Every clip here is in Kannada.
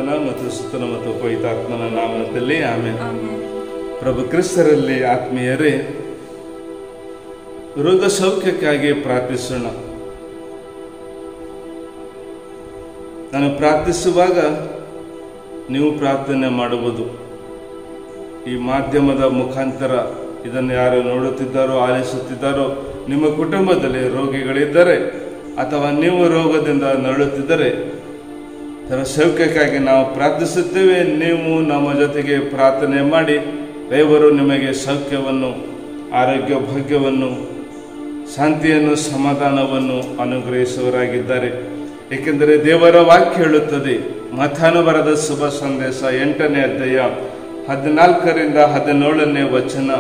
ಪಿತನ ಮತ್ತು ಸುತನ ಮತ್ತು ಪವಿತಾತ್ಮನ ನಾಮದಲ್ಲಿ ಆಮೇಲೆ ಆಮೇಲೆ ಪ್ರಭು ಕ್ರಿಸ್ತರಲ್ಲಿ ಆತ್ಮೀಯರೇ ರೋಗ ಸೌಖ್ಯಕ್ಕಾಗಿ ಪ್ರಾರ್ಥಿಸೋಣ ನಾನು ಪ್ರಾರ್ಥಿಸುವಾಗ ನೀವು ಪ್ರಾರ್ಥನೆ ಮಾಡುವುದು ಈ ಮಾಧ್ಯಮದ ಮುಖಾಂತರ ಇದನ್ನು ಯಾರು ನೋಡುತ್ತಿದ್ದಾರೋ ಆಲಿಸುತ್ತಿದ್ದಾರೋ ನಿಮ್ಮ ಕುಟುಂಬದಲ್ಲಿ ರೋಗಿಗಳಿದ್ದರೆ ಅಥವಾ ನೀವು ರೋಗದಿಂದ ನರಳುತ್ತಿದ್ದರೆ ಅದರ ಸೌಖ್ಯಕ್ಕಾಗಿ ನಾವು ಪ್ರಾರ್ಥಿಸುತ್ತೇವೆ ನೀವು ನಮ್ಮ ಜೊತೆಗೆ ಪ್ರಾರ್ಥನೆ ಮಾಡಿ ದೇವರು ನಿಮಗೆ ಸೌಖ್ಯವನ್ನು ಆರೋಗ್ಯ ಭಾಗ್ಯವನ್ನು ಶಾಂತಿಯನ್ನು ಸಮಾಧಾನವನ್ನು ಅನುಗ್ರಹಿಸುವರಾಗಿದ್ದಾರೆ ಏಕೆಂದರೆ ದೇವರ ವಾಕ್ಯ ಹೇಳುತ್ತದೆ ಮಥಾನು ಬರದ ಶುಭ ಸಂದೇಶ ಎಂಟನೇ ಅಧ್ಯಾಯ ಹದಿನಾಲ್ಕರಿಂದ ಹದಿನೇಳನೇ ವಚನ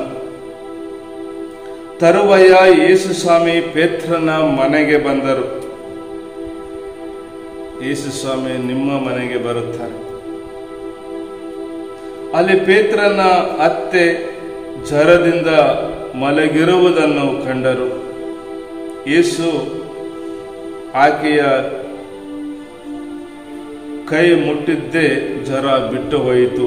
ತರುವಾಯ ಯೇಸು ಸ್ವಾಮಿ ಪೇತ್ರನ ಮನೆಗೆ ಬಂದರು ಯೇಸು ಸ್ವಾಮಿ ನಿಮ್ಮ ಮನೆಗೆ ಬರುತ್ತಾರೆ ಅಲ್ಲಿ ಪೇತ್ರನ ಅತ್ತೆ ಜ್ವರದಿಂದ ಮಲಗಿರುವುದನ್ನು ಕಂಡರು ಯೇಸು ಆಕೆಯ ಕೈ ಮುಟ್ಟಿದ್ದೇ ಜ್ವರ ಬಿಟ್ಟು ಹೋಯಿತು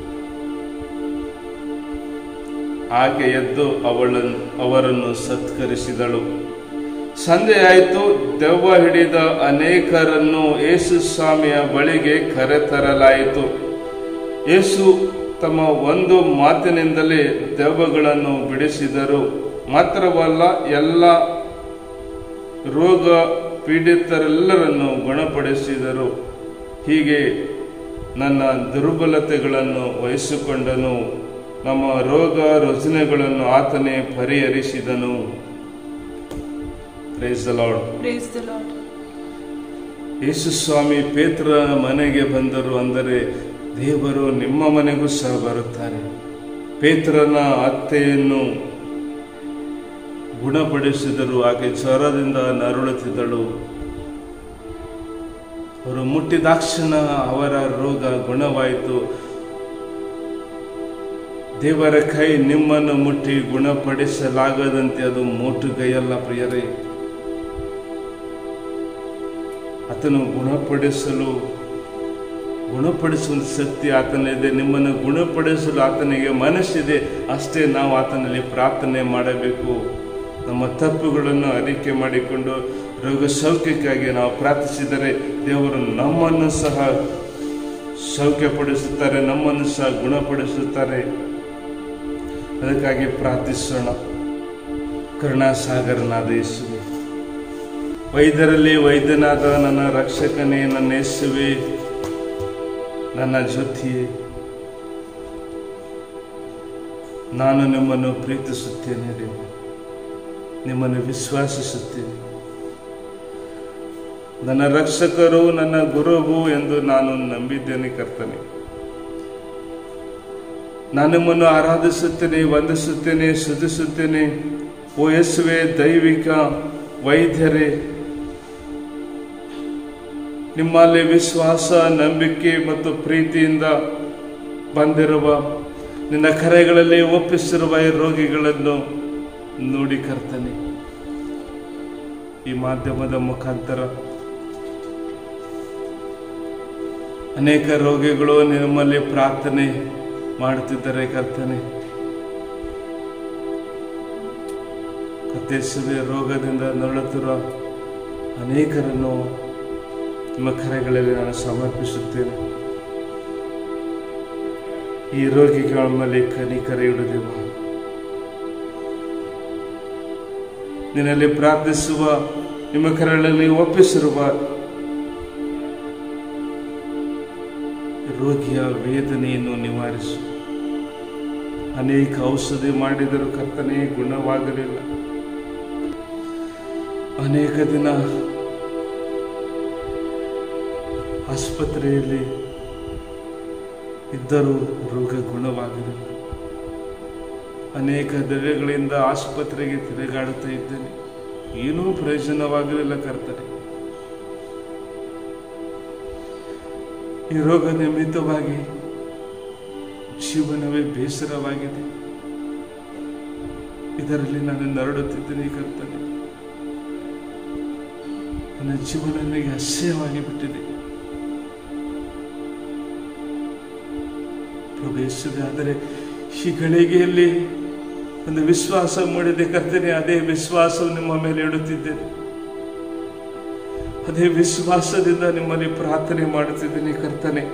ಆಕೆ ಎದ್ದು ಅವಳನ್ನು ಅವರನ್ನು ಸತ್ಕರಿಸಿದಳು ಸಂಜೆಯಾಯಿತು ದೆವ್ವ ಹಿಡಿದ ಅನೇಕರನ್ನು ಯೇಸು ಸ್ವಾಮಿಯ ಬಳಿಗೆ ಕರೆತರಲಾಯಿತು ಯೇಸು ತಮ್ಮ ಒಂದು ಮಾತಿನಿಂದಲೇ ದೆವ್ವಗಳನ್ನು ಬಿಡಿಸಿದರು ಮಾತ್ರವಲ್ಲ ಎಲ್ಲ ರೋಗ ಪೀಡಿತರೆಲ್ಲರನ್ನು ಗುಣಪಡಿಸಿದರು ಹೀಗೆ ನನ್ನ ದುರ್ಬಲತೆಗಳನ್ನು ವಹಿಸಿಕೊಂಡನು ನಮ್ಮ ರೋಗ ರುಜಿನಗಳನ್ನು ಆತನೇ ಪರಿಹರಿಸಿದನು praise the Lord praise the Lord Yesu Swami Petra ಮನೆಗೆ ಬಂದರು ಅಂದರೆ ದೇವರು ನಿಮ್ಮ ಮನೆಗೂ ಸಹ ಬರುತ್ತಾರೆ ಪೇತ್ರನ ಅತ್ತೆಯನ್ನು ಗುಣಪಡಿಸಿದರು ಆಕೆ ಜ್ವರದಿಂದ ನರಳುತ್ತಿದ್ದಳು ಅವರು ಮುಟ್ಟಿದಾಕ್ಷಣ ಅವರ ರೋಗ ಗುಣವಾಯಿತು ದೇವರ ಕೈ ನಿಮ್ಮನ್ನು ಮುಟ್ಟಿ ಗುಣಪಡಿಸಲಾಗದಂತೆ ಅದು ಮೋಟುಗೈಯಲ್ಲ ಪ್ರಿಯರೇ ಆತನು ಗುಣಪಡಿಸಲು ಗುಣಪಡಿಸುವ ಶಕ್ತಿ ಆತನಿದೆ ನಿಮ್ಮನ್ನು ಗುಣಪಡಿಸಲು ಆತನಿಗೆ ಮನಸ್ಸಿದೆ ಅಷ್ಟೇ ನಾವು ಆತನಲ್ಲಿ ಪ್ರಾರ್ಥನೆ ಮಾಡಬೇಕು ನಮ್ಮ ತಪ್ಪುಗಳನ್ನು ಅರಿಕೆ ಮಾಡಿಕೊಂಡು ರೋಗ ಸೌಖ್ಯಕ್ಕಾಗಿ ನಾವು ಪ್ರಾರ್ಥಿಸಿದರೆ ದೇವರು ನಮ್ಮನ್ನು ಸಹ ಸೌಖ್ಯಪಡಿಸುತ್ತಾರೆ ನಮ್ಮನ್ನು ಸಹ ಗುಣಪಡಿಸುತ್ತಾರೆ ಅದಕ್ಕಾಗಿ ಪ್ರಾರ್ಥಿಸೋಣ ಕರುಣಾಸಾಗರನಾದ ಯೇಸುವೆ ವೈದ್ಯರಲ್ಲಿ ವೈದ್ಯನಾದ ನನ್ನ ರಕ್ಷಕನೇ ನನ್ನ ಯೇಸುವೆ ನನ್ನ ಜೊತೆಯೇ ನಾನು ನಿಮ್ಮನ್ನು ಪ್ರೀತಿಸುತ್ತೇನೆ ದೇವ ನಿಮ್ಮನ್ನು ವಿಶ್ವಾಸಿಸುತ್ತೇನೆ ನನ್ನ ರಕ್ಷಕರು ನನ್ನ ಗುರುವು ಎಂದು ನಾನು ನಂಬಿದ್ದೇನೆ ಕರ್ತನೆ ನಾನು ನಿಮ್ಮನ್ನು ಆರಾಧಿಸುತ್ತೇನೆ ವಂದಿಸುತ್ತೇನೆ ಸ್ತುತಿಸುತ್ತೇನೆ ಓ ಯೇಸುವೆ ದೈವಿಕ ವೈದ್ಯರೇ ನಿಮ್ಮಲ್ಲಿ ವಿಶ್ವಾಸ ನಂಬಿಕೆ ಮತ್ತು ಪ್ರೀತಿಯಿಂದ ಬಂದಿರುವ ನಿನ್ನ ಕರೆಗಳಲ್ಲಿ ಒಪ್ಪಿಸಿರುವ ಈ ರೋಗಿಗಳನ್ನು ನೋಡಿ ಕರ್ತನೆ ಈ ಮಾಧ್ಯಮದ ಮುಖಾಂತರ ಅನೇಕ ರೋಗಿಗಳು ನಿಮ್ಮಲ್ಲಿ ಪ್ರಾರ್ಥನೆ ಮಾಡುತ್ತಿದ್ದಾರೆ ಕರ್ತನೆ ಕತ್ತೇಸುವೆ ರೋಗದಿಂದ ನರಳುತ್ತಿರುವ ಅನೇಕರನ್ನು ನಿಮ್ಮ ಕರೆಗಳಲ್ಲಿ ನಾನು ಸಮರ್ಪಿಸುತ್ತೇನೆ ಈ ರೋಗಿಗಳ ಮೇಲೆ ಕನಿಕರ ಇಡುದೇವ ನಿನ್ನಲ್ಲಿ ಪ್ರಾರ್ಥಿಸುವ ನಿಮ್ಮ ಕರೆಗಳಲ್ಲಿ ಒಪ್ಪಿಸಿರುವ ರೋಗಿಯ ವೇದನೆಯನ್ನು ನಿವಾರಿಸು ಅನೇಕ ಔಷಧಿ ಮಾಡಿದರೂ ಕರ್ತನೆ ಗುಣವಾಗಲಿಲ್ಲ ಅನೇಕ ದಿನ ಆಸ್ಪತ್ರೆಯಲ್ಲಿ ಇದ್ದರೂ ರೋಗ ಗುಣವಾಗಲಿಲ್ಲ ಅನೇಕ ದಿನಗಳಿಂದ ಆಸ್ಪತ್ರೆಗೆ ತಿರುಗಾಡುತ್ತಾ ಇದ್ದೇನೆ ಏನೂ ಪ್ರಯೋಜನವಾಗಲಿಲ್ಲ ಕರ್ತನೆ ಈ ರೋಗ ನಿಮಿತ್ತವಾಗಿ ಜೀವನವೇ ಬೇಸರವಾಗಿದೆ ಇದರಲ್ಲಿ ನಾನು ನರಡುತ್ತಿದ್ದೇನೆ ಕರ್ತನೆ ನನ್ನ ಜೀವನ ನನಗೆ ಅಸಹ್ಯವಾಗಿ ಬಿಟ್ಟಿದೆ ಪ್ರಭು ಯೇಸುವೆ ಆದರೆ ಈ ಗಳಿಗೆಯಲ್ಲಿ ಒಂದು ವಿಶ್ವಾಸ ಮೂಡಿದೆ ಕರ್ತನೆ ಅದೇ ವಿಶ್ವಾಸವು ನಿಮ್ಮ ಮೇಲೆ ಇಡುತ್ತಿದ್ದೇನೆ ಅದೇ ವಿಶ್ವಾಸದಿಂದ ನಿಮ್ಮಲ್ಲಿ ಪ್ರಾರ್ಥನೆ ಮಾಡುತ್ತಿದ್ದೀನಿ ಕರ್ತನೆ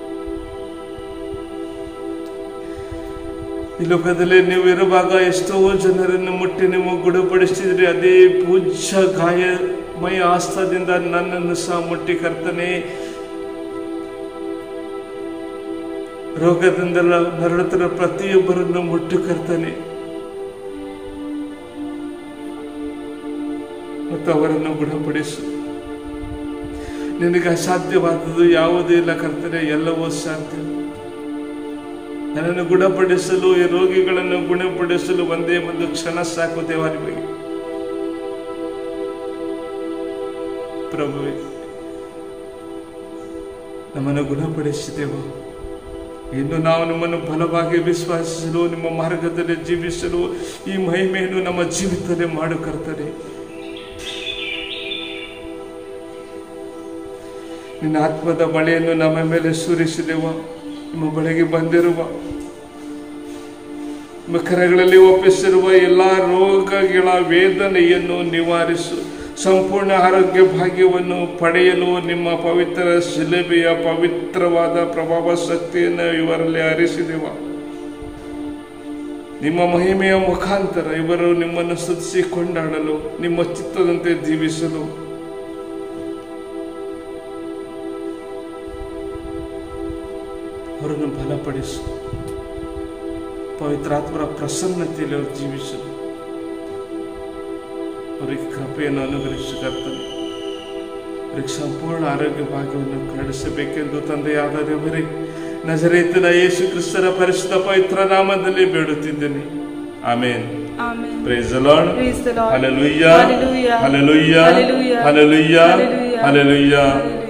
ಈ ಲೋಕದಲ್ಲಿ ನೀವು ಇರುವಾಗ ಎಷ್ಟೋ ಜನರನ್ನು ಮುಟ್ಟಿ ನೀವು ಗುಣಪಡಿಸಿದ್ರಿ ಅದೇ ಪೂಜ್ಯ ಗಾಯಮಯ ಆಸ್ತದಿಂದ ನನ್ನನ್ನು ಸಹ ಮುಟ್ಟಿ ಕರ್ತನೆ ರೋಗದಿಂದೆಲ್ಲ ನರಳುತ್ತಿರುವ ಪ್ರತಿಯೊಬ್ಬರನ್ನು ಮುಟ್ಟು ಕರ್ತನೆ ಮತ್ತು ಅವರನ್ನು ಗುಣಪಡಿಸು ನಿನಗೆ ಅಸಾಧ್ಯವಾದದ್ದು ಯಾವುದೂ ಇಲ್ಲ ಕರ್ತನೆ ಎಲ್ಲವೂ ಸಾಧ್ಯ ನನ್ನನ್ನು ಗುಣಪಡಿಸಲು ಈ ರೋಗಿಗಳನ್ನು ಗುಣಪಡಿಸಲು ಒಂದೇ ಒಂದು ಕ್ಷಣ ಸಾಕು ದೇವಾನಿಮಗೆ ಪ್ರಭುವೆ ನಮ್ಮನ್ನು ಗುಣಪಡಿಸಿದೆವು ಇನ್ನು ನಾವು ನಿಮ್ಮನ್ನು ಬಲವಾಗಿ ವಿಶ್ವಾಸಿಸಲು ನಿಮ್ಮ ಮಾರ್ಗದಲ್ಲಿ ಜೀವಿಸಲು ಈ ಮಹಿಮೆಯನ್ನು ನಮ್ಮ ಜೀವಿತದಲ್ಲಿ ಮಾಡು ಕರ್ತನೆ ನಿನ್ನ ಆತ್ಮದ ಮಳೆಯನ್ನು ನಮ್ಮ ಮೇಲೆ ಸುರಿಸಿದೆವ ನಿಮ್ಮ ಬಳಿಗೆ ಬಂದಿರುವ ನಿಮ್ಮ ಕರೆಗಳಲ್ಲಿ ಒಪ್ಪಿಸಿರುವ ಎಲ್ಲ ರೋಗಗಳ ವೇದನೆಯನ್ನು ನಿವಾರಿಸು ಸಂಪೂರ್ಣ ಆರೋಗ್ಯ ಭಾಗ್ಯವನ್ನು ಪಡೆಯಲು ನಿಮ್ಮ ಪವಿತ್ರ ಶಿಲೆಬೆಯ ಪವಿತ್ರವಾದ ಪ್ರಭಾವ ಶಕ್ತಿಯನ್ನು ಇವರಲ್ಲಿ ಹರಿಸಿದೆವ ನಿಮ್ಮ ಮಹಿಮೆಯ ಮುಖಾಂತರ ಇವರು ನಿಮ್ಮನ್ನು ಸ್ತುತಿಸಿ ಕೊಂಡಾಡಲು ನಿಮ್ಮ ಚಿತ್ತದಂತೆ ಜೀವಿಸಲು ಅವರನ್ನು ಬಲಪಡಿಸು ಪವಿತ್ರಾತ್ಮರ ಪ್ರಸನ್ನತೆಯಲ್ಲಿ ಅವರು ಜೀವಿಸಲು ಅವರಿಗೆ ಕೃಪೆಯನ್ನು ಅನುಗ್ರಹಿಸಿ ಕರ್ತನೆ ಅವರಿಗೆ ಸಂಪೂರ್ಣ ಆರೋಗ್ಯ ಭಾಗ್ಯವನ್ನು ಕರುಣಿಸಬೇಕೆಂದು ತಂದೆಯಾದ ದೇವರೇ ನಜರೇತಿನ ಯೇಸು ಕ್ರಿಸ್ತರ ಪರಿಶುದ್ಧ ಪವಿತ್ರ ನಾಮದಲ್ಲಿ ಬೇಡುತ್ತಿದ್ದೇನೆ ಆಮೇನ್ Amen. Praise the Lord. Praise the Lord. Hallelujah. Hallelujah. Hallelujah. Hallelujah. Hallelujah. Hallelujah. Hallelujah. Hallelujah.